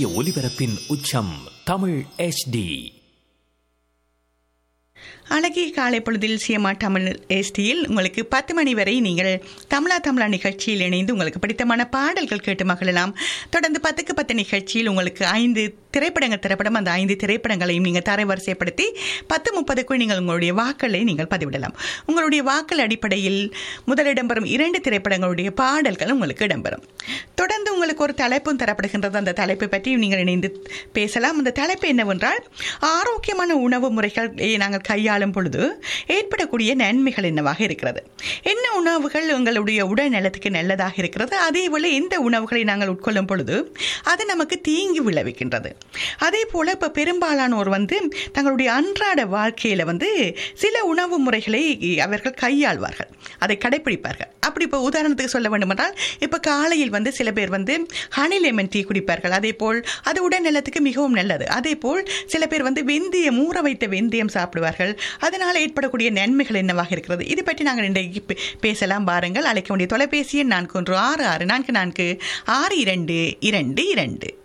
ஒலிபரப்பின் உச்சம் தமிழ் HD அழகிய காலை பொழுதில் சிஎம்ஆ தமிழ் எஸ்டியில் உங்களுக்கு பத்து மணி வரை நீங்கள் தமிழா தமிழா நிகழ்ச்சியில் இணைந்து உங்களுக்கு பிடித்தமான பாடல்கள் கேட்டு மகிழலாம் தொடர்ந்து பத்துக்கு பத்து நிகழ்ச்சியில் உங்களுக்கு ஐந்து திரைப்படங்கள் திரைப்படம் அந்த ஐந்து திரைப்படங்களையும் நீங்கள் தரவரிசைப்படுத்தி பத்து முப்பதுக்குள் நீங்கள் உங்களுடைய வாக்களை நீங்கள் பதிவிடலாம் உங்களுடைய வாக்கள் அடிப்படையில் முதல் இடம்பெறும் இரண்டு திரைப்படங்களுடைய பாடல்கள் உங்களுக்கு இடம்பெறும் தொடர்ந்து உங்களுக்கு ஒரு தலைப்பும் தரப்படுகின்றது அந்த தலைப்பை பற்றி நீங்கள் இணைந்து பேசலாம் அந்த தலைப்பு என்னவென்றால் ஆரோக்கியமான உணவு முறைகளை நாங்கள் கையாளும் பொழுது ஏற்படக்கூடிய நன்மைகள் என்னவாக இருக்கிறது என்ன உணவுகள் உங்களுடைய உடல் நலத்துக்கு நல்லதாக இருக்கிறது அதேபோல எந்த உணவுகளை நாங்கள் உட்கொள்ளும் பொழுது அது நமக்கு தீங்கு விளைவிக்கின்றது அதே போல் இப்போ பெரும்பாலானோர் வந்து தங்களுடைய அன்றாட வாழ்க்கையில் வந்து சில உணவு முறைகளை அவர்கள் கையாள்வார்கள் அதை கடைப்பிடிப்பார்கள் அப்படி இப்போ உதாரணத்துக்கு சொல்ல வேண்டுமென்றால் இப்போ காலையில் வந்து சில பேர் வந்து ஹனி லெமன் டீ குடிப்பார்கள் அதே போல் அது உடல் நலத்துக்கு மிகவும் நல்லது அதே போல் சில பேர் வந்து வெந்தயம் ஊற வைத்த வெந்தயம் சாப்பிடுவார்கள் அதனால் ஏற்படக்கூடிய நன்மைகள் என்னவாக இருக்கிறது இது பற்றி நாங்கள் இன்றைக்கு பே- பேசலாம் பாருங்கள் அழைக்க வேண்டிய தொலைபேசி எண் நான்கு ஒன்று ஆறு ஆறு நான்கு நான்கு ஆறு இரண்டு இரண்டு இரண்டு